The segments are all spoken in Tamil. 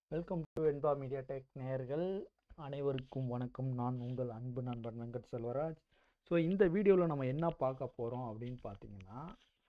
welcome to Venba media tech நேயர்கள் அனைவருக்கும் வணக்கம் நான் உங்கள் அன்பு நண்பன் வெங்கட் செல்வராஜ் ஸோ இந்த வீடியோவில் நம்ம என்ன பார்க்க போகிறோம் அப்படின்னு பார்த்தீங்கன்னா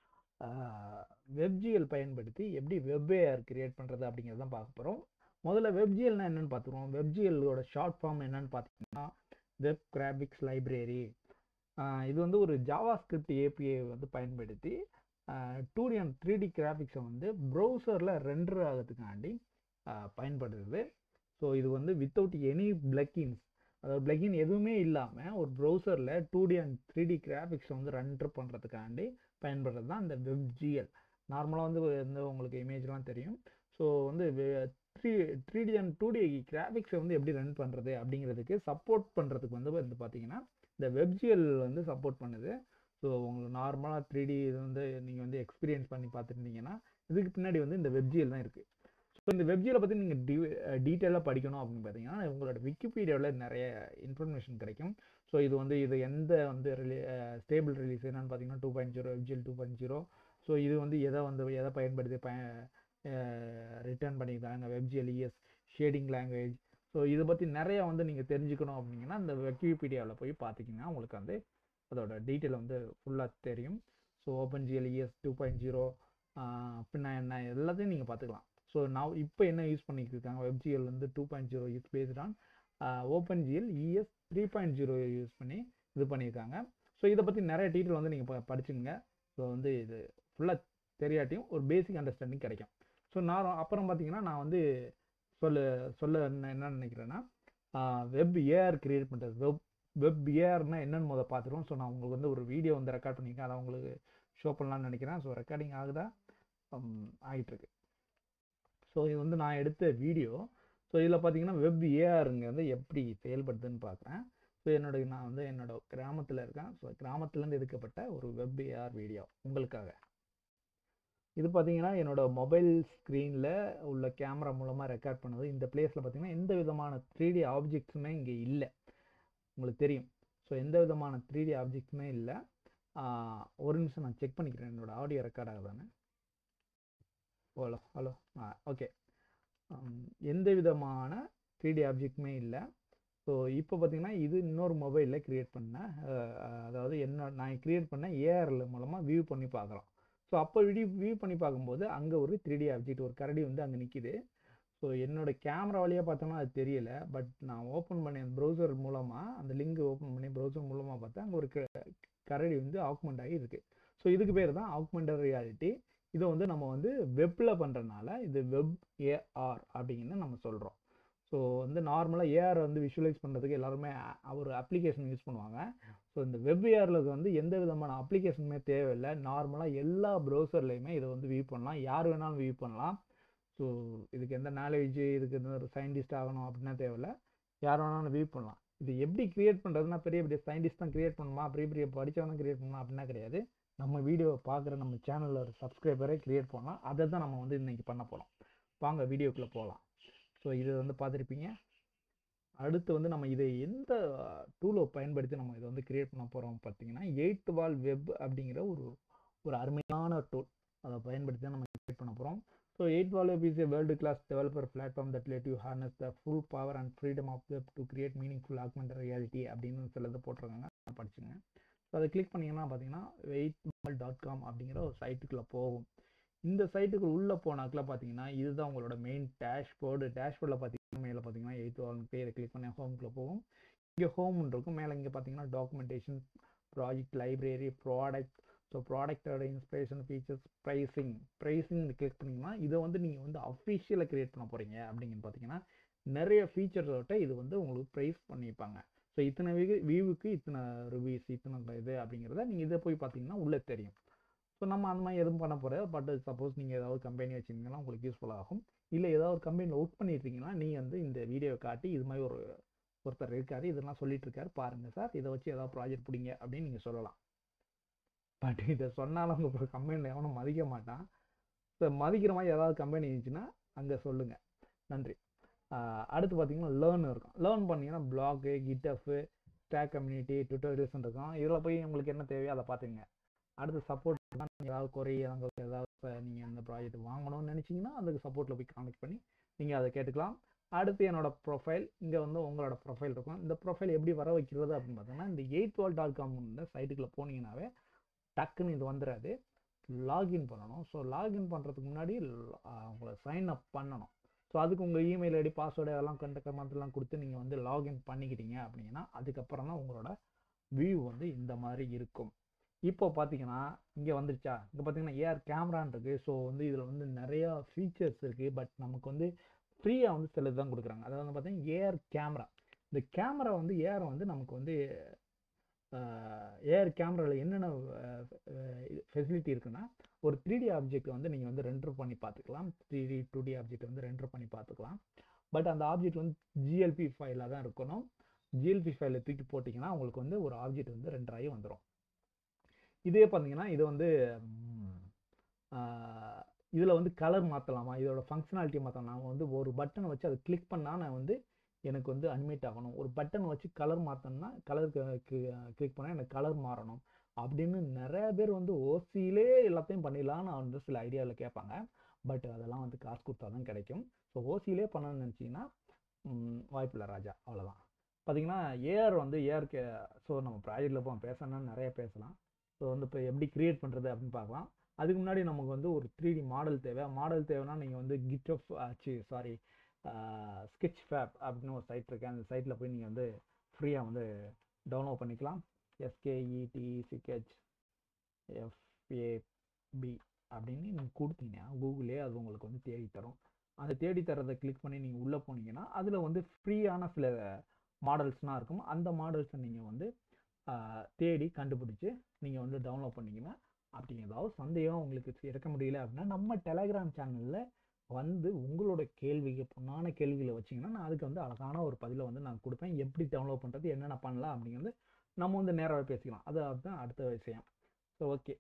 வெப்ஜிஎல் பயன்படுத்தி எப்படி வெப்ஏஆர் கிரியேட் பண்ணுறது அப்படிங்கிறத தான் பார்க்க போகிறோம் முதல்ல வெப்ஜிஎல்னா என்னென்னு பார்த்துருவோம் வெப்ஜிஎல்லோட ஷார்ட் ஃபார்ம் என்னென்னு பார்த்தீங்கன்னா வெப் கிராபிக்ஸ் லைப்ரரி இது வந்து ஒரு ஜாவா ஸ்கிரிப்ட் ஏபிஐ வந்து பயன்படுத்தி two D and three D கிராஃபிக்ஸை வந்து ப்ரௌசரில் ரெண்டர் ஆகிறதுக்காண்டி பயன்படுது ஸோ இது வந்து வித்தவுட் எனி பிளக்கின்ஸ் அதாவது பிளக்கின் எதுவுமே இல்லாமல் ஒரு ப்ரௌசரில் two D and three D கிராஃபிக்ஸை வந்து ரெண்டர் பண்ணுறதுக்காண்டி பயன்படுறது தான் இந்த வெப்ஜிஎல் நார்மலாக வந்து வந்து உங்களுக்கு இமேஜ்லாம் தெரியும் ஸோ வந்து three three D and two D கிராஃபிக்ஸை வந்து எப்படி ரன் பண்ணுறது அப்படிங்கிறதுக்கு சப்போர்ட் பண்ணுறதுக்கு வந்து வந்து பார்த்தீங்கன்னா இந்த வெப்ஜிஎல் வந்து சப்போர்ட் பண்ணுது ஸோ உங்களுக்கு நார்மலாக த்ரீ டி இது வந்து நீங்கள் வந்து எக்ஸ்பீரியன்ஸ் பண்ணி பார்த்துருந்தீங்கன்னா இதுக்கு பின்னாடி வந்து இந்த வெப்ஜிஎல் தான் இருக்குது ஸோ இந்த வெப்ஜியில் பற்றி நீங்கள் டி டீட்டெயிலாக படிக்கணும் அப்படின்னு பார்த்தீங்கன்னா உங்களோட விக்கிபீடியாவில் நிறைய இன்ஃபர்மேஷன் கிடைக்கும் ஸோ இது வந்து இது எந்த வந்து ரிலீ ஸ்டேபிள் ரிலீஸ் என்னன்னு பார்த்தீங்கன்னா two point zero WebGL two point zero so இது வந்து எதை வந்து எதை பயன்படுத்தி பய ரிட்டர்ன் பண்ணியிருக்காங்க WebGL ES shading language so இதை பற்றி நிறையா வந்து நீங்கள் தெரிஞ்சுக்கணும் அப்படிங்கன்னா இந்த விக்கிபீடியாவில் போய் பார்த்தீங்கன்னா உங்களுக்கு வந்து அதோட டீட்டெயில் வந்து ஃபுல்லாக தெரியும் so open GL ES two point zero அப்படின்னா என்ன எல்லாத்தையும் நீங்கள் பார்த்துக்கலாம் ஸோ நான் இப்போ என்ன யூஸ் பண்ணிட்டு இருக்காங்க வெப்ஜிஎல் வந்து two point zero use based on open GL ES three point zero use பண்ணி இது பண்ணியிருக்காங்க ஸோ இதை பற்றி நிறைய டீட்டெயில் வந்து நீங்கள் படிச்சுங்க ஸோ வந்து இது ஃபுல்லாக தெரியாட்டியும் ஒரு பேசிக் அண்டர்ஸ்டாண்டிங் கிடைக்கும் ஸோ நான் அப்புறம் பார்த்தீங்கன்னா நான் வந்து சொல்ல சொல்ல என்ன என்ன நினைக்கிறேன்னா வெப் ஏஆர் கிரியேட் பண்ணுறது வெப் வெப் ஏஆர்னா என்னன்னு முதல் பார்த்துருவோம் ஸோ நான் உங்களுக்கு வந்து ஒரு வீடியோ வந்து ரெக்கார்ட் பண்ணியிருக்கேன் அதை உங்களுக்கு ஷோ பண்ணலான்னு நினைக்கிறேன் ஸோ ரெக்கார்டிங் ஆகுதா ஆகிட்டுருக்கு ஸோ இது வந்து நான் எடுத்த வீடியோ ஸோ இதில் பார்த்தீங்கன்னா வெப் ஏஆருங்க வந்து எப்படி செயல்படுதுன்னு பார்க்குறேன் ஸோ என்னோட நான் வந்து என்னோட கிராமத்தில் இருக்கேன் ஸோ கிராமத்துலேருந்து எடுக்கப்பட்ட ஒரு வெப் ஏஆர் வீடியோ உங்களுக்காக இது பார்த்தீங்கன்னா என்னோட மொபைல் ஸ்க்ரீனில் உள்ள கேமரா மூலமாக ரெக்கார்ட் பண்ணது இந்த பிளேஸில் பார்த்தீங்கன்னா எந்த விதமான த்ரீ டி ஆப்ஜெக்ட்ஸுமே இங்கே இல்லை உங்களுக்கு தெரியும் ஸோ எந்த விதமான த்ரீ டி ஆப்ஜெக்ட்ஸுமே இல்லை ஒரு நிமிஷம் நான் செக் பண்ணிக்கிறேன் என்னோட ஆடியோ ரெக்கார்ட் ஆகுதானே ஹலோ ஹலோ ஆ ஓகே எந்த விதமான த்ரீ டி ஆப்ஜெக்ட்டுமே இல்லை ஸோ இப்போ பார்த்தீங்கன்னா இது இன்னொரு மொபைலில் க்ரியேட் பண்ணேன் அதாவது என்ன நான் க்ரியேட் பண்ண ஏஆர்எல் மூலமாக வியூ பண்ணி பார்க்குறோம் ஸோ அப்போ விடியூ வியூ பண்ணி பார்க்கும்போது அங்கே ஒரு த்ரீ டி ஆப்ஜெக்ட் ஒரு கரடி வந்து அங்கே நிற்கிது ஸோ என்னோட கேமரா வழியாக பார்த்தோம்னா அது தெரியல பட் நான் ஓப்பன் பண்ணி அந்த ப்ரௌசர் மூலமாக அந்த லிங்க் ஓப்பன் பண்ணி ப்ரௌசர் மூலமாக பார்த்தா அங்கே ஒரு கரடி வந்து ஆக்மெண்ட் ஆகி இருக்குது ஸோ இதுக்கு பேர் தான் ஆக்மெண்டட் ரியாலிட்டி இதை வந்து நம்ம வந்து வெப்பில் பண்ணுறதுனால இது வெப் ஏஆர் அப்படின்னு நம்ம சொல்கிறோம் ஸோ வந்து நார்மலாக ஏஆர் வந்து விஷுவலைஸ் பண்ணுறதுக்கு எல்லாருமே ஒரு அப்ளிகேஷன் யூஸ் பண்ணுவாங்க ஸோ இந்த வெப் ஏஆரில் வந்து எந்த விதமான அப்ளிகேஷனுமே தேவையில்லை நார்மலாக எல்லா ப்ரௌசர்லேயுமே இதை வந்து வியூ பண்ணலாம் யார் வேணாலும் வியூ பண்ணலாம் ஸோ இதுக்கு எந்த நாலேஜ் இதுக்கு எந்த ஒரு சயின்டிஸ்ட் ஆகணும் அப்படின்னா தேவையில்ல யார் வேணாலும் வியூ பண்ணலாம் இது எப்படி கிரியேட் பண்ணுறதுனா பெரிய பெரிய சயின்டிஸ்ட் தான் கிரியேட் பண்ணணுமா பெரிய பெரிய படித்தவங்க தான் கிரியேட் பண்ணலாம் அப்படின்னா கிடையாது நம்ம வீடியோவை பார்க்குற நம்ம சேனலில் ஒரு சப்ஸ்கிரைபரே க்ரியேட் பண்ணலாம் அதை தான் நம்ம வந்து இன்றைக்கி பண்ண போகிறோம் வாங்க வீடியோக்குள்ளே போகலாம் ஸோ இது வந்து பார்த்துருப்பீங்க அடுத்து வந்து நம்ம இதை எந்த டூலை பயன்படுத்தி நம்ம இதை வந்து க்ரியேட் பண்ண போகிறோம் பார்த்தீங்கன்னா எயிட் வால் வெப் அப்படிங்கிற ஒரு ஒரு அருமையான டூல் அதை பயன்படுத்தி தான் நம்ம க்ரியேட் பண்ண போகிறோம் so eighth wall web is a world class developer platform that let you harness the full power and freedom of web to create meaningful augment reality அப்படின்னு சிலது போட்டிருக்காங்க படிச்சுங்க ஸோ அதை கிளிக் பண்ணிங்கன்னா பார்த்தீங்கன்னா வெயிட் மால் டாட் காம் அப்படிங்கிற ஒரு சைட்டுக்குள்ளே போகும் இந்த சைட்டுக்கு உள்ளே போனாக்கில் பார்த்தீங்கன்னா இதுதான் உங்களோட மெயின் டேஷ்போர்டு டேஷ்போர்டில் பார்த்தீங்கன்னா மேலே பார்த்தீங்கன்னா எயிட் வால் பேரை கிளிக் பண்ணி ஹோம்குள்ளே போகும் இங்கே ஹோம் இருக்கும் மேலே இங்கே பார்த்தீங்கன்னா documentation project library product so ப்ராடக்டோட inspiration features pricing pricing click பண்ணிங்கன்னா இதை வந்து நீங்கள் வந்து அஃபிஷியலாக க்ரியேட் பண்ண போகிறீங்க அப்படிங்கன்னு பார்த்தீங்கன்னா நிறைய ஃபீச்சர்ஸோட இது வந்து உங்களுக்கு ப்ரைஸ் பண்ணியிருப்பாங்க ஸோ இத்தனை வியூ வியூவுக்கு இத்தனை ரிவ்யூஸ் இத்தனை இது அப்படிங்கிறத நீங்கள் இதை போய் பார்த்தீங்கன்னா உள்ளே தெரியும் ஸோ நம்ம அந்த மாதிரி எதுவும் பண்ண போகிறது பட் சப்போஸ் நீங்கள் ஏதாவது கம்பெனி வச்சுருந்தீங்கன்னா உங்களுக்கு யூஸ்ஃபுல்லாக ஆகும் இல்லை ஏதாவது ஒரு கம்பெனியில் ஒர்க் பண்ணியிருக்கீங்கன்னா நீங்கள் வந்து இந்த வீடியோவை காட்டி இது மாதிரி ஒரு ஒருத்தர் இருக்கார் இதெல்லாம் சொல்லிட்டு இருக்காரு பாருங்கள் சார் இதை வச்சு ஏதாவது ப்ராஜெக்ட் பிடிங்க அப்படின்னு நீங்கள் சொல்லலாம் பட் இதை சொன்னாலும் உங்கள் கம்பெனியில் எவனும் மதிக்க மாட்டான் ஸோ மதிக்கிற மாதிரி ஏதாவது கம்பெனி இருந்துச்சுன்னா அங்கே சொல்லுங்கள் நன்றி அடுத்து பார்த்தீங்கன்னா லேர்ன் இருக்கும் லேர்ன் பண்ணிங்கன்னா blog GitHub stack community tutorials இருக்கும் இதில் போய் உங்களுக்கு என்ன தேவையோ அதை பார்த்துங்க அடுத்து சப்போர்ட் நீங்கள் ஏதாவது குறை அங்கே ஏதாவது நீங்கள் அந்த ப்ராஜெக்ட் வாங்கணும்னு நினச்சிங்கன்னா அதுக்கு சப்போர்ட்டில் போய் கான்டெக்ட் பண்ணி நீங்கள் அதை கேட்டுக்கலாம் அடுத்து என்னோட ப்ரொஃபைல் இங்கே வந்து உங்களோட ப்ரொஃபைல் இருக்கும் இந்த ப்ரொஃபைல் எப்படி வர வைக்கிறது அப்படின்னு பார்த்தீங்கன்னா இந்த எயிட் வால் டாட் காம் இந்த சைட்டுக்குள்ளே போனீங்கன்னாவே டக்குன்னு இது வந்துடாது லாகின் பண்ணணும் ஸோ லாகின் பண்ணுறதுக்கு முன்னாடி உங்களை சைன் அப் பண்ணணும் ஸோ அதுக்கு உங்கள் இமெயில் ஐடி பாஸ்வேர்டு எல்லாம் கண்டக்ட் மாதிரிலாம் கொடுத்து நீங்கள் வந்து லாகின் பண்ணிக்கிட்டீங்க அப்படின்னா அதுக்கப்புறம் தான் உங்களோட வியூ வந்து இந்த மாதிரி இருக்கும் இப்போ பார்த்தீங்கன்னா இங்கே வந்துருச்சா இங்கே பார்த்தீங்கன்னா ஏஆர் கேமரான் இருக்குது ஸோ வந்து இதில் வந்து நிறையா ஃபீச்சர்ஸ் இருக்குது பட் நமக்கு வந்து ஃப்ரீயாக வந்து சிலது தான் கொடுக்குறாங்க அதாவது வந்து பார்த்தீங்கன்னா ஏஆர் கேமரா இந்த கேமரா வந்து ஏஆர் வந்து நமக்கு வந்து ஏஆர் கேமராவில் என்னென்ன ஃபெசிலிட்டி இருக்குன்னா ஒரு த்ரீ டி ஆப்ஜெக்ட் வந்து நீங்கள் வந்து ரெண்டர் பண்ணி பார்த்துக்கலாம் three D two D object வந்து ரெண்டர் பண்ணி பார்த்துக்கலாம் பட் அந்த ஆப்ஜெக்ட் வந்து ஜிஎல்பி ஃபைலாக தான் இருக்கணும் ஜிஎல்பி ஃபைலை தூக்கி போட்டிங்கன்னா உங்களுக்கு வந்து ஒரு ஆப்ஜெக்ட் வந்து ரெண்டர் ஆகி வந்துடும் இதே பார்த்தீங்கன்னா இது வந்து இதில் வந்து கலர் மாற்றலாமா இதோட ஃபங்க்ஷனாலிட்டி மாற்றலாம் நான் வந்து ஒரு பட்டனை வச்சு அதை கிளிக் பண்ணால் நான் வந்து எனக்கு வந்து அனிமேட் ஆகணும் ஒரு பட்டன் வச்சு கலர் மாற்றணும்னா கலர் கிளிக் பண்ணால் எனக்கு கலர் மாறணும் அப்படின்னு நிறைய பேர் வந்து ஓசியிலே எல்லாத்தையும் பண்ணிடலாம்னு வந்து சில ஐடியாவில் கேட்பாங்க பட் அதெல்லாம் வந்து காசு கொடுத்தா தான் கிடைக்கும் ஸோ ஓசியிலே பண்ணணும்னு நினச்சிங்கன்னா வாய்ப்பில்லை ராஜா அவ்வளோதான் பார்த்தீங்கன்னா ஏஆர் வந்து ஏஆர் கே ஸோ நம்ம ப்ராஜெக்டில் போய் பேசணும்னா நிறைய பேசலாம் ஸோ வந்து இப்போ எப்படி க்ரியேட் பண்ணுறது அப்படின்னு பார்க்கலாம் அதுக்கு முன்னாடி நமக்கு வந்து ஒரு த்ரீ டி மாடல் தேவை மாடல் தேவைன்னா நீங்கள் வந்து கிட் ஆஃப் ஆச்சு சாரி ஸ்கெட்ச் ஃபேப் அப்படின்னு ஒரு சைட் இருக்குது அந்த சைட்டில் போய் நீங்கள் வந்து ஃப்ரீயாக வந்து டவுன்லோட் பண்ணிக்கலாம் எஸ்கேஇடி சிகெச் எஃப்ஏபி அப்படின்னு நீங்கள் கொடுத்தீங்கன்னா கூகுளே அது உங்களுக்கு வந்து தேடி தரும் அந்த தேடி தரதை கிளிக் பண்ணி நீங்கள் உள்ளே போனீங்கன்னா அதில் வந்து ஃப்ரீயான சில மாடல்ஸ்லாம் இருக்கும் அந்த மாடல்ஸை நீங்கள் வந்து தேடி கண்டுபிடிச்சி நீங்கள் வந்து டவுன்லோட் பண்ணிங்கன்னா அப்படி ஏதாவது சந்தேகம் உங்களுக்கு இருக்க முடியல அப்படின்னா நம்ம டெலகிராம் சேனலில் வந்து உங்களோட கேள்விக்கு பொண்ணான கேள்விகளை வச்சிங்கன்னா நான் அதுக்கு வந்து அழகான ஒரு பதிலை வந்து நான் கொடுப்பேன் எப்படி டவுன்லோட் பண்ணுறது என்னென்ன பண்ணலாம் அப்படிங்கிறது நம்ம வந்து நேராக பேசிக்கலாம் அது அதுதான் அடுத்த விஷயம் ஸோ ஓகே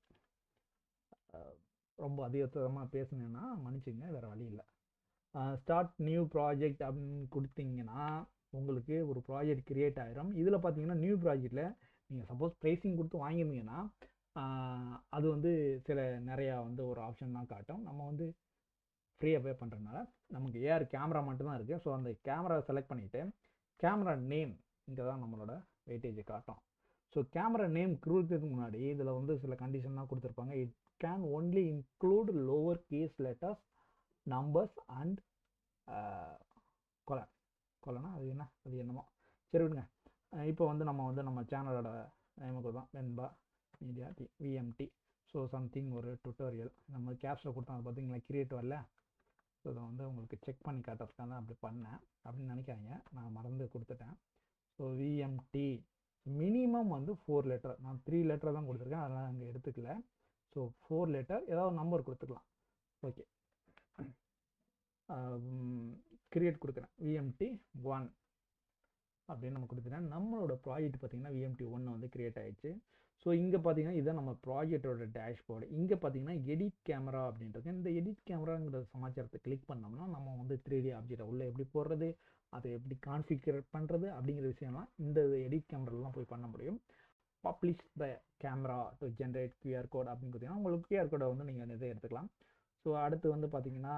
ரொம்ப அதிகமாக பேசுனேன்னா மன்னிச்சுங்க வேறு வழி இல்லை ஸ்டார்ட் நியூ ப்ராஜெக்ட் அப்படின்னு கொடுத்தீங்கன்னா உங்களுக்கு ஒரு ப்ராஜெக்ட் க்ரியேட் ஆயிரும் இதில் பார்த்தீங்கன்னா நியூ ப்ராஜெக்டில் நீங்கள் சப்போஸ் ப்ரைஸிங் கொடுத்து வாங்கியிருந்தீங்கன்னா அது வந்து சில நிறையா வந்து ஒரு ஆப்ஷன் தான் காட்டும் நம்ம வந்து ஃப்ரீயாக பே பண்ணுறதுனால நமக்கு ஏஆர் கேமரா மட்டும்தான் இருக்குது ஸோ அந்த கேமரா செலக்ட் பண்ணிவிட்டு கேமரா நேம் இங்கே தான் நம்மளோட வெயிட்டேஜை காட்டும் ஸோ கேமரா நேம் கொடுத்ததுக்கு முன்னாடி இதில் வந்து சில கண்டிஷன்லாம் கொடுத்துருப்பாங்க it can only include lower case letters numbers and colon கொலனா அது என்ன அது என்னமோ சரி விடுங்க இப்போ வந்து நம்ம வந்து நம்ம சேனலோட நேமுக்கு தான் Venba media T VMT so something ஒரு டுட்டோரியல் நம்ம கேப்ஸில் கொடுத்தாங்க பார்த்தீங்களா கிரியேட் வரல ஸோ இதை வந்து உங்களுக்கு செக் பண்ணி காட்டுறதுக்காக தான் அப்படி பண்ணேன் அப்படின்னு நினைக்காதீங்க நான் மறந்து கொடுத்துட்டேன் ஸோ விஎம்டி மினிமம் வந்து ஃபோர் லெட்டர் நான் த்ரீ லெட்டர் தான் கொடுத்துருக்கேன் அதெல்லாம் அங்கே எடுத்துக்கல ஸோ ஃபோர் லெட்டர் ஏதாவது நம்பர் கொடுத்துக்கலாம் ஓகே கிரியேட் கொடுக்குறேன் விஎம்டி ஒன் அப்படின்னு நம்ம கொடுத்துட்டேன் நம்மளோட ப்ராஜெக்ட் பார்த்தீங்கன்னா விஎம்டி ஒன்று வந்து கிரியேட் ஆயிடுச்சு ஸோ இங்கே பார்த்தீங்கன்னா இதுதான் நம்ம ப்ராஜெக்டோட டேஷ்போர்டு இங்கே பார்த்தீங்கன்னா எடிட் கேமரா அப்படின்றது இந்த எடிட் கேமராங்கிற சமாச்சாரத்தை கிளிக் பண்ணோம்னா நம்ம வந்து த்ரீ டி ஆப்ஜெக்டை உள்ளே எப்படி போடுறது அதை எப்படி கான்ஃபிகர் பண்ணுறது அப்படிங்கிற விஷயம்லாம் இந்த எடிட் கேமராலாம் போய் பண்ண முடியும் publish the camera to generate QR code அப்படின்னு பார்த்தீங்கன்னா உங்களுக்கு கியூஆர் கோடை வந்து நீங்கள் இதை எடுத்துக்கலாம் ஸோ அடுத்து வந்து பார்த்தீங்கன்னா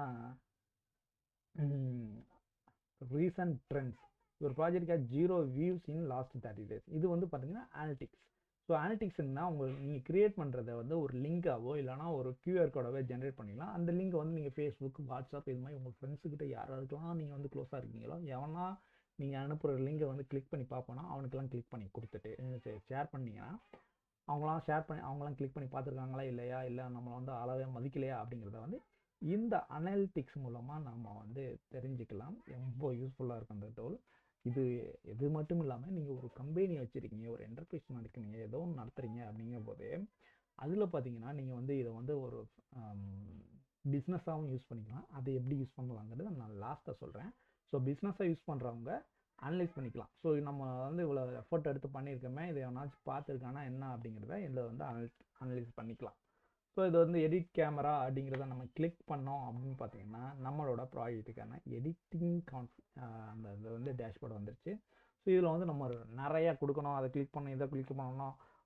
ரீசன்ட் ட்ரெண்ட்ஸ் ஒரு project zero views in last thirty days இது வந்து பார்த்தீங்கன்னா ஆனலிட்டிக்ஸ் ஸோ ஆனலிட்டிக்ஸ்னா உங்களுக்கு நீங்கள் கிரியேட் பண்ணுறத வந்து ஒரு லிங்காவோ இல்லைனா ஒரு கியூஆர் கோடாவோ ஜென்ரேட் பண்ணிக்கலாம் அந்த லிங்கை வந்து நீங்கள் ஃபேஸ்புக் வாட்ஸ்அப் இது மாதிரி உங்கள் ஃப்ரெண்ட்ஸுக்கிட்ட யாராருக்கெல்லாம் நீங்கள் வந்து க்ளோஸாக இருக்கீங்களோ எவனா நீங்கள் அனுப்புகிற லிங்கை வந்து கிளிக் பண்ணி பார்ப்போன்னா அவனுக்கெல்லாம் கிளிக் பண்ணி கொடுத்துட்டு ஷேர் பண்ணிங்கன்னா அவங்களாம் ஷேர் பண்ணி அவங்களாம் கிளிக் பண்ணி பார்த்துருக்காங்களா இல்லையா இல்லை நம்மளை வந்து அளவே மதிக்கலையா அப்படிங்கிறத வந்து இந்த அனலிட்டிக்ஸ் மூலமாக நம்ம வந்து தெரிஞ்சுக்கலாம் ரொம்ப யூஸ்ஃபுல்லாக இருக்கும் அந்த டோல் இது இது மட்டும் இல்லாமல் நீங்கள் ஒரு கம்பெனி வச்சுருக்கீங்க ஒரு என்டர்பிரைஸ் நடக்கிறீங்க ஏதோ ஒன்று நடத்துகிறீங்க அப்படிங்கும் போது அதில் பார்த்தீங்கன்னா நீங்கள் வந்து இதை வந்து ஒரு பிஸ்னஸாகவும் யூஸ் பண்ணிக்கலாம் அதை எப்படி யூஸ் பண்ணலாங்கிறது நான் லாஸ்ட்டாக சொல்கிறேன் ஸோ பிஸ்னஸாக யூஸ் பண்ணுறவங்க அனலைஸ் பண்ணிக்கலாம் ஸோ நம்ம வந்து இவ்வளோ எஃபர்ட் எடுத்து பண்ணியிருக்கோமே இதை எவனாச்சும் பார்த்துருக்கானா என்ன அப்படிங்கிறத இதில் வந்து அனலைஸ் அனலைஸ் பண்ணிக்கலாம் ஸோ இது வந்து எடிட் கேமரா அப்படிங்கிறத நம்ம கிளிக் பண்ணோம் அப்படின்னு பார்த்தீங்கன்னா நம்மளோட ப்ராஜெக்ட்டுக்கான எடிட்டிங் கான்ஃப் அந்த இது வந்து டேஷ்போர்டு வந்துருச்சு ஸோ இதில் வந்து நம்ம நிறையா கொடுக்கணும் அதை கிளிக் பண்ணணும் இதை கிளிக் பண்ணணும்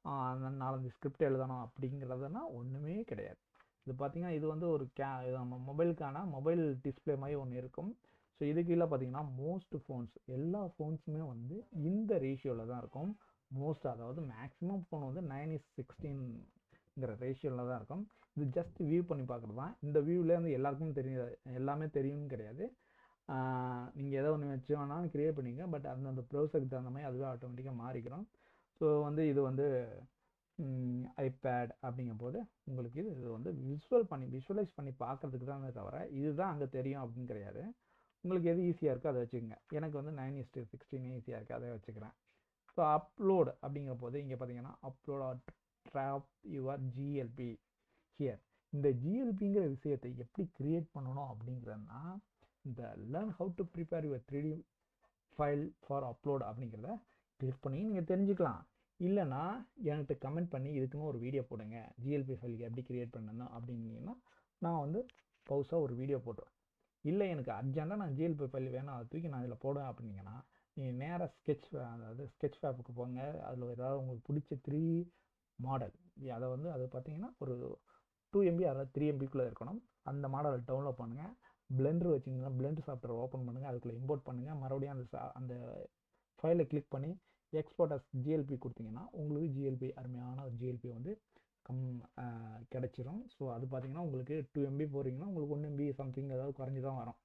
அந்த நாலஞ்சு ஸ்கிரிப்ட் எழுதணும் அப்படிங்கிறதுனா ஒன்றுமே கிடையாது இது பார்த்தீங்கன்னா இது வந்து ஒரு கே இது நம்ம மொபைலுக்கான மொபைல் டிஸ்பிளே மாதிரி ஒன்று இருக்கும் ஸோ இது கீழே பார்த்தீங்கன்னா மோஸ்ட் ஃபோன்ஸ் எல்லா ஃபோன்ஸுமே வந்து இந்த ரேஷியோவில் தான் இருக்கும் மோஸ்ட் அதாவது மேக்ஸிமம் ஃபோன் வந்து நைன் இஸ் சிக்ஸ்டீன்ங்கிற ரேஷியோவில் தான் இருக்கும் இது ஜஸ்ட் வியூ பண்ணி பார்க்குறது தான் இந்த வியூவில் வந்து எல்லாருக்கும் தெரியும் எல்லாமே தெரியும்னு கிடையாது நீங்கள் எதோ ஒன்று வச்சு வேணாலும் க்ரியேட் பண்ணிங்க பட் அந்தந்த ப்ரௌசருக்கு தகுந்த மாதிரி அதுவே ஆட்டோமேட்டிக்காக மாறிக்கிறோம் ஸோ வந்து இது வந்து ஐபேட் அப்படிங்கும் போது உங்களுக்கு இது இது வந்து விஷுவல் பண்ணி விஷுவலைஸ் பண்ணி பார்க்கறதுக்கு தான் தவிர இதுதான் அங்கே தெரியும் அப்படின்னு கிடையாது உங்களுக்கு எது ஈஸியாக இருக்கோ அதை வச்சுக்கோங்க எனக்கு வந்து நைன் இஸ்ட்டு சிக்ஸ்டீன் ஈஸியாக இருக்குது அதை வச்சுக்கிறேன் ஸோ அப்லோட் அப்படிங்கிற போது இங்கே பார்த்தீங்கன்னா upload drop your GLB here இந்த ஜிஎல்பிங்கிற விஷயத்தை எப்படி கிரியேட் பண்ணணும் அப்படிங்கிறதுனா இந்த learn how to prepare your three file for upload அப்படிங்கிறத கிளிக் பண்ணி நீங்கள் தெரிஞ்சுக்கலாம் இல்லைனா என்கிட்ட கமெண்ட் பண்ணி இதுக்குன்னு ஒரு வீடியோ போடுங்க ஜிஎல்பி ஃபைலுக்கு எப்படி கிரியேட் பண்ணணும் அப்படின்னீங்கன்னா நான் வந்து பவுஸாக ஒரு வீடியோ போட்டுருவேன் இல்லை எனக்கு அர்ஜென்ட்டாக நான் ஜிஎல்பி ஃபைல் வேணும் அதை தூக்கி நான் இதில் போடுவேன் அப்படின்னீங்கன்னா நீங்கள் நேராக ஸ்கெட்ச் அதாவது ஸ்கெட்ச் ஃபேப்புக்கு போங்க அதில் ஏதாவது உங்களுக்கு பிடிச்ச த்ரீ மாடல் அதை வந்து அது பார்த்தீங்கன்னா ஒரு டூ எம்பி அதாவது த்ரீ எம்பிக்குள்ளே இருக்கணும் அந்த மாடலை டவுன்லோட் பண்ணுங்கள் பிளெண்டர் வச்சிங்கன்னா பிளெண்டர் சாஃப்ட்வேர் ஓப்பன் பண்ணுங்கள் அதுக்குள்ளே இம்போர்ட் பண்ணுங்கள் மறுபடியும் அந்த அந்த ஃபைலை கிளிக் பண்ணி எக்ஸ்போர்ட் அஸ் ஜிஎல்பி கொடுத்தீங்கன்னா உங்களுக்கு ஜிஎல்பி அருமையான ஒரு ஜிஎல்பி வந்து கம் கிடச்சிரும் ஸோ அது பார்த்தீங்கன்னா உங்களுக்கு டூ எம்பி போகிறீங்கன்னா உங்களுக்கு ஒன் எம்பி சம்திங் ஏதாவது குறைஞ்சி தான் வரும்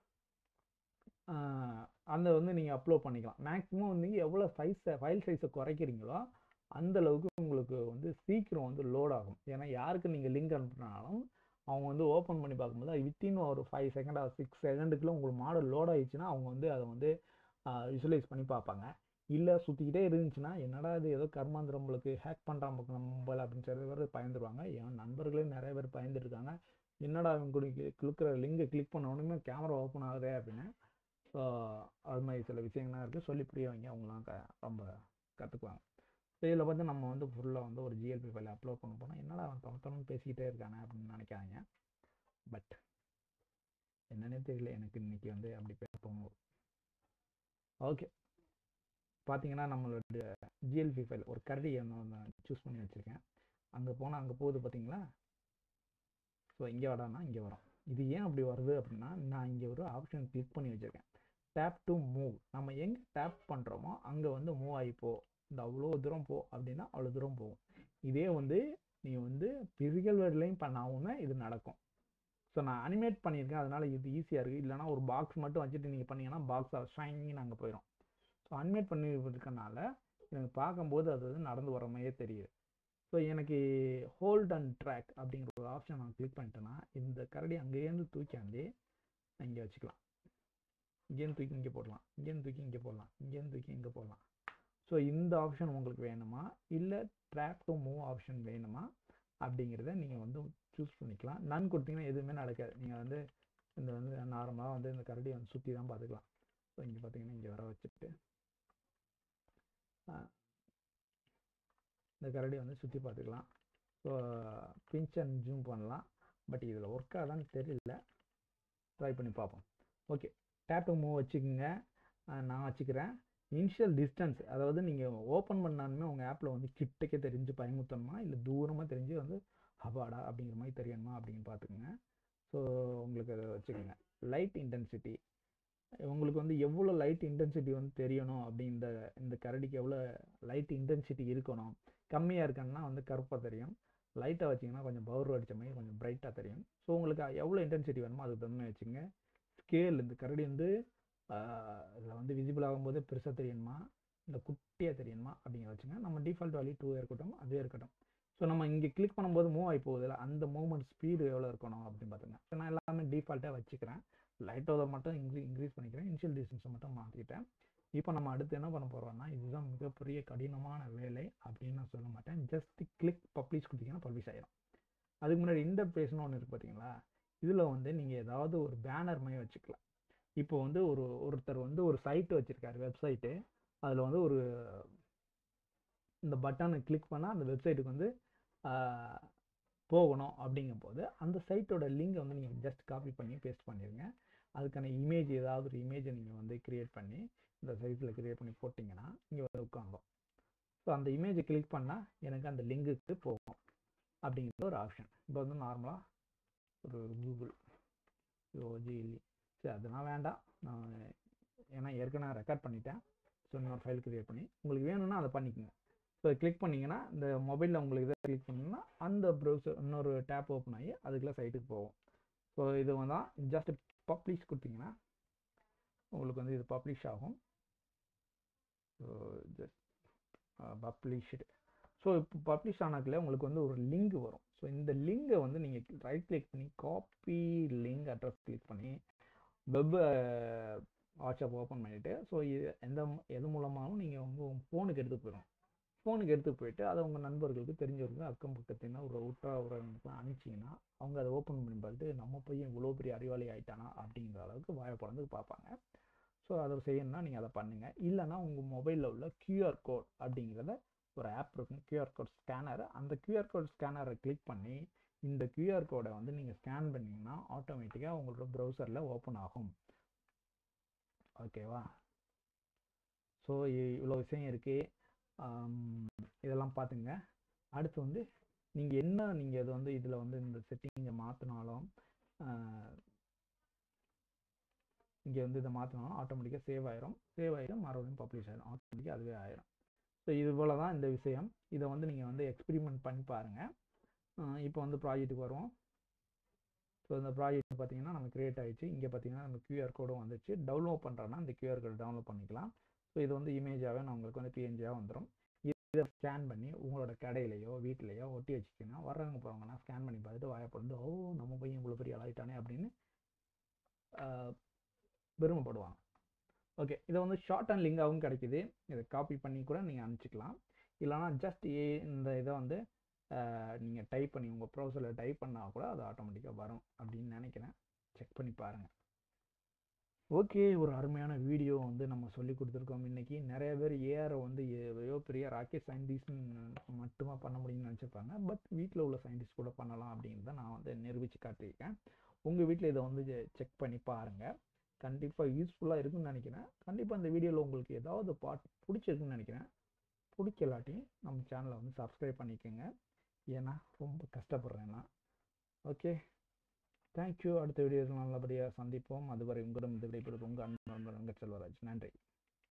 அந்த வந்து நீங்கள் அப்லோட் பண்ணிக்கலாம் மேக்ஸிமம் வந்து எவ்வளோ சைஸை ஃபைல் சைஸை குறைக்கிறீங்களோ அந்த அளவுக்கு உங்களுக்கு வந்து சீக்கிரம் வந்து லோட் ஆகும் ஏன்னா யாருக்கு நீங்கள் லிங்க் அனுப்புனாலும் அவங்க வந்து ஓப்பன் பண்ணி பார்க்கும்போது வித்தின் ஒரு ஃபைவ் செகண்ட் ஆர் சிக்ஸ் செகண்டுக்குள்ள உங்களுக்கு மாடல் லோட் ஆயிடுச்சுன்னா அவங்க வந்து அதை வந்து விசுவலைஸ் பண்ணி பார்ப்பாங்க இல்லை சுற்றிக்கிட்டே இருந்துச்சுன்னா என்னடா இது ஏதோ கர்மாந்திரம் நம்மளுக்கு ஹேக் பண்ணுறான் மொபைல் அப்படின்னு சில பேர் பயந்துருவாங்க என் நண்பர்களே நிறைய பேர் பயந்துருக்காங்க என்னடா அவங்க கொடுக்குற லிங்கை கிளிக் பண்ண உடனே கேமரா ஓப்பன் ஆகுதே அப்படின்னு ஸோ அது மாதிரி சில விஷயங்கள்லாம் இருக்குது சொல்லி புரிய வைங்க அவங்களாம் க ரொம்ப கற்றுக்குவாங்க ஸோ இதில் பார்த்து நம்ம வந்து ஃபுல்லாக வந்து ஒரு ஜிஎல்பி ஃபைலை அப்லோட் பண்ண போனால் என்னடா அவன் தொணத்தொன்னு பேசிக்கிட்டே இருக்கானே அப்படின்னு நினைக்காங்க பட் என்னன்னே தெரியல எனக்கு இன்னைக்கு வந்து அப்படி பேச தோணும் ஓகே பார்த்தீங்கன்னா நம்மளோட ஜிஎல்பி ஃபைல் ஒரு கரடி நான் சூஸ் பண்ணி வச்சுருக்கேன் அங்கே போனால் அங்கே போகுது பார்த்தீங்களா ஸோ இங்கே வரானா இங்கே வரும் இது ஏன் அப்படி வருது அப்படின்னா நான் இங்கே ஒரு ஆப்ஷன் கிளிக் பண்ணி வச்சுருக்கேன் டேப் டு மூவ் நம்ம எங்கே டேப் பண்ணுறோமோ அங்கே வந்து மூவ் ஆகிப்போ இந்த அவ்வளோ தூரம் போ அப்படின்னா அவ்வளோ தூரம் போகும் இதே வந்து நீ வந்து பிசிக்கல் வேர்ட்லையும் பண்ணாவுமே இது நடக்கும் ஸோ நான் அனிமேட் பண்ணியிருக்கேன் அதனால் இது ஈஸியாக இருக்குது இல்லைனா ஒரு பாக்ஸ் மட்டும் வச்சுட்டு நீங்கள் பண்ணீங்கன்னா பாக்ஸ் ஷைனிங் அங்கே போயிடும் ஸோ அனிமேட் பண்ணி இருக்கனால எனக்கு பார்க்கும்போது அது வந்து நடந்து வர மாதிரியே தெரியுது ஸோ எனக்கு ஹோல்ட் அண்ட் ட்ராக் அப்படிங்கிற ஒரு ஆப்ஷன் நான் கிளிக் பண்ணிட்டேன்னா இந்த கரடி அங்கேருந்து தூக்கியாந்து இங்கே வச்சுக்கலாம் இங்கேருந்து தூக்கி இங்கே போடலாம் இங்கேருந்து தூக்கி இங்கே போடலாம் இங்கேருந்து தூக்கி இங்கே போடலாம் ஸோ இந்த ஆப்ஷன் உங்களுக்கு வேணுமா இல்லை ட்ராக் டு மூவ் ஆப்ஷன் வேணுமா அப்படிங்கிறத நீங்கள் வந்து சூஸ் பண்ணிக்கலாம் நன் கொடுத்தீங்கன்னா எதுவுமே நடக்காது நீங்கள் வந்து இந்த வந்து நார்மலாக வந்து இந்த கரடி வந்து சுற்றி தான் பார்த்துக்கலாம் ஸோ இங்கே பார்த்தீங்கன்னா இங்கே வர வச்சுட்டு இந்த கரடி வந்து சுற்றி பார்த்துக்கலாம் ஸோ பிஞ்ச் அண்ட் ஜூம் பண்ணலாம் பட் இதில் ஒர்க் ஆகாதான்னு தெரியல ட்ரை பண்ணி பார்ப்போம் ஓகே டேப் மூவ் வச்சுக்கோங்க நான் வச்சுக்கிறேன் இனிஷியல் டிஸ்டன்ஸ் அதாவது நீங்கள் ஓப்பன் பண்ணாலுமே உங்கள் ஆப்பில் வந்து கிட்டக்கே தெரிஞ்சு பயமுத்தணுமா இல்லை தூரமாக தெரிஞ்சு வந்து ஹபாடா அப்படிங்கிற மாதிரி தெரியணுமா அப்படின்னு பார்த்துக்குங்க ஸோ உங்களுக்கு அதை வச்சுக்கோங்க லைட் இன்டென்சிட்டி உங்களுக்கு வந்து எவ்வளோ லைட் இன்டென்சிட்டி வந்து தெரியணும் அப்படி இந்த இந்த கரடிக்கு எவ்வளோ லைட் இன்டென்சிட்டி இருக்கணும் கம்மியாக இருக்கணும்னா வந்து கருப்பாக தெரியும் லைட்டாக வச்சிங்கன்னா கொஞ்சம் பவர் அடித்த மாதிரி கொஞ்சம் பிரைட்டாக தெரியும் ஸோ உங்களுக்கு எவ்வளோ இன்டென்சிட்டி வேணுமோ அதுக்கு தகுந்த மாதிரி வச்சுங்க ஸ்கேல் இந்த கரடி வந்து இதில் வந்து விசிபிள் ஆகும்போது பெருசாக தெரியணுமா இல்லை குட்டியாக தெரியணுமா அப்படிங்கிற வச்சுங்க நம்ம டிஃபால்ட் வேல்யூ டூ இருக்கட்டும் அதுவே இருக்கட்டும் ஸோ நம்ம இங்கே கிளிக் பண்ணும்போது மூவ் ஆகி போகுதுல அந்த மூவ்மெண்ட் ஸ்பீடு எவ்வளோ இருக்கணும் அப்படின்னு பார்த்துங்க ஸோ நான் எல்லாமே டிஃபால்ட்டாக வச்சுக்கிறேன் லைட்டோட மட்டும் இன்க்ரீ இன்க்ரீஸ் பண்ணிக்கிறேன் இனிஷியல் டிஸ்டன்ஸை மட்டும் மாற்றிட்டேன் இப்போ நம்ம அடுத்து என்ன பண்ண போகிறோம்னா இதுதான் மிகப்பெரிய கடினமான வேலை அப்படின்னு நான் சொல்ல மாட்டேன் ஜஸ்ட் கிளிக் பப்ளிஷ் கொடுத்தீங்கன்னா பப்ளிஷ் ஆகிடும் அதுக்கு முன்னாடி இந்த பேஸ்னு ஒன்று இருக்குது பார்த்தீங்களா இதில் வந்து நீங்கள் ஏதாவது ஒரு பேனர் மாதிரி வச்சுக்கலாம் இப்போ வந்து ஒரு ஒருத்தர் வந்து ஒரு சைட்டு வச்சுருக்காரு வெப்சைட்டு அதில் வந்து ஒரு இந்த பட்டனை கிளிக் பண்ணால் அந்த வெப்சைட்டுக்கு வந்து போகணும் அப்படிங்கும் போது அந்த சைட்டோட லிங்கை வந்து நீங்கள் ஜஸ்ட் காப்பி பண்ணி பேஸ்ட் பண்ணிடுங்க அதுக்கான இமேஜ் ஏதாவது ஒரு இமேஜை நீங்கள் வந்து க்ரியேட் பண்ணி இந்த சைட்டில் க்ரியேட் பண்ணி போட்டிங்கன்னா இங்கே வந்து உட்காந்தோம் ஸோ அந்த இமேஜை கிளிக் பண்ணால் எனக்கு அந்த லிங்குக்கு போகும் அப்படிங்கிற ஒரு ஆப்ஷன் இப்போ வந்து நார்மலாக ஒரு கூகுள் ஓஜிஎல்இ சரி அதெல்லாம் வேண்டாம் நான் ஏன்னா ஏற்கனவே ரெக்கார்ட் பண்ணிட்டேன் ஸோ இன்னொரு ஃபைல் கிரியேட் பண்ணி உங்களுக்கு வேணும்னா அதை பண்ணிக்கோங்க ஸோ கிளிக் பண்ணிங்கன்னா இந்த மொபைலில் உங்களுக்கு இதை கிளிக் பண்ணிங்கன்னா அந்த ப்ரௌசர் இன்னொரு டேப் ஓப்பன் ஆகி அதுக்குள்ள சைட்டுக்கு போகும் ஸோ இது வந்து ஜஸ்ட் பப்ளிஷ் கொடுத்தீங்கன்னா உங்களுக்கு வந்து இது பப்ளிஷ் ஆகும் ஸோ ஜஸ்ட் பப்ளிஷ்டு ஸோ இப்போ பப்ளிஷ் ஆனாக்கில் உங்களுக்கு வந்து ஒரு லிங்க் வரும் ஸோ இந்த லிங்கை வந்து நீங்கள் ரைட் கிளிக் பண்ணி காப்பி லிங்க் அட்ரஸ் கிளிக் பண்ணி வெப் வாட்ஸ்அப் ஓப்பன் பண்ணிவிட்டு ஸோ இது எந்த எது மூலமாகவும் நீங்கள் உங்கள் ஃபோனுக்கு எடுத்து போயிடும் ஃபோனுக்கு எடுத்து போயிட்டு அதை உங்கள் நண்பர்களுக்கு தெரிஞ்சவங்களுக்கு அக்கம் பக்கத்தினா ஒரு உற்றா உறவுகளுக்குலாம் அனுப்பிச்சிங்கன்னா அவங்க அதை ஓப்பன் பண்ணி பார்த்துட்டு நம்ம பையன் இவ்வளோ பெரிய அறிவாளி ஆயிட்டானா அப்படிங்கிற அளவுக்கு வாயை பிறந்து பார்ப்பாங்க ஸோ அதை செய்யணும்னா நீங்கள் அதை பண்ணுங்கள் இல்லைனா உங்கள் மொபைலில் உள்ள கியூஆர் கோட் அப்படிங்கிறத ஒரு ஆப் இருக்கும் கியூஆர் கோட் ஸ்கேனர் அந்த கியூஆர் கோட் ஸ்கேனரை கிளிக் பண்ணி இந்த கியூஆர் கோடை வந்து நீங்கள் ஸ்கேன் பண்ணிங்கன்னா ஆட்டோமேட்டிக்காக உங்களோட ப்ரௌசரில் ஓப்பன் ஆகும் ஓகேவா ஸோ இவ்வளோ விஷயம் இருக்குது இதெல்லாம் பார்த்துங்க அடுத்து வந்து நீங்கள் என்ன நீங்கள் இது வந்து இதில் வந்து இந்த செட்டிங்கை மாற்றினாலும் இங்கே வந்து இதை மாற்றினாலும் ஆட்டோமேட்டிக்காக சேவ் ஆயிரும் சேவ் ஆயிரும் மறுபடியும் பப்ளிஷ் ஆயிரும் ஆட்டோமேட்டிக்காக அதுவே ஆயிரும் ஸோ இது போல் தான் இந்த விஷயம் இதை வந்து நீங்கள் வந்து எக்ஸ்பிரிமெண்ட் பண்ணி பாருங்கள் இப்போ வந்து ப்ராஜெக்ட்டுக்கு வருவோம் ஸோ இந்த ப்ராஜெக்ட் பார்த்தீங்கன்னா நம்ம கிரியேட் ஆகிடுச்சு இங்கே பார்த்தீங்கன்னா நம்ம கியூஆர் கோடும் வந்துச்சு டவுன்லோட் பண்ணுறோன்னா இந்த கியூஆர் கோட் டவுன்லோட் பண்ணிக்கலாம் ஸோ இது வந்து இமேஜாகவே நான் உங்களுக்கு வந்து பிஎன்ஜியாக வந்துடும் இதை ஸ்கேன் பண்ணி உங்களோட கடையிலையோ வீட்டிலையோ ஒட்டி வச்சுக்கிங்கன்னா வர்றவங்க போகிறவங்கன்னா ஸ்கேன் பண்ணி பார்த்துட்டு வாயப்பட்டு ஓ நம்ம பையன் இவ்வளோ பெரிய ஆளாயிட்டானே அப்படின்னு பெருமைப்படுவாங்க ஓகே இதை வந்து ஷார்ட் அண்ட் லிங்காகவும் கிடைக்குது இதை காப்பி பண்ணி கூட நீங்கள் அனுப்பிச்சிக்கலாம் இல்லைனா ஜஸ்ட் ஏ இந்த இதை வந்து நீங்கள் டைப் பண்ணி உங்கள் ப்ரௌசரில் டைப் பண்ணால் கூட அது ஆட்டோமேட்டிக்காக வரும் அப்படின்னு நினைக்கிறேன் செக் பண்ணி பாருங்கள் ஓகே ஒரு அருமையான வீடியோ வந்து நம்ம சொல்லி கொடுத்துருக்கோம் இன்றைக்கி நிறைய பேர் ஏஆரை வந்து எவ்வளோ பெரிய ராக்கெட் சயின்டிஸ்ட் மட்டுமா பண்ண முடியும்னு நினச்சிருப்பாங்க பட் வீட்டில் உள்ள சயின்டிஸ்ட் கூட பண்ணலாம் அப்படிங்கிறத நான் வந்து நிரூபித்து காட்டியிருக்கேன் உங்கள் வீட்டில் இதை வந்து செக் பண்ணி பாருங்கள் கண்டிப்பாக யூஸ்ஃபுல்லாக இருக்குன்னு நினைக்கிறேன் கண்டிப்பாக இந்த வீடியோவில் உங்களுக்கு ஏதாவது பாட் பிடிச்சிருக்குன்னு நினைக்கிறேன் பிடிக்கலாட்டி நம்ம சேனலை வந்து சப்ஸ்கிரைப் பண்ணிக்கோங்க ஏன்னா ரொம்ப கஷ்டப்படுறேன் நான் ஓகே தேங்க்யூ அடுத்த வீடியோவில் நல்லபடியாக சந்திப்போம் அதுவரை உங்களிடம் இது விடைபெறுவது உங்கள் அன்பு நண்பர் செல்வராஜ் நன்றி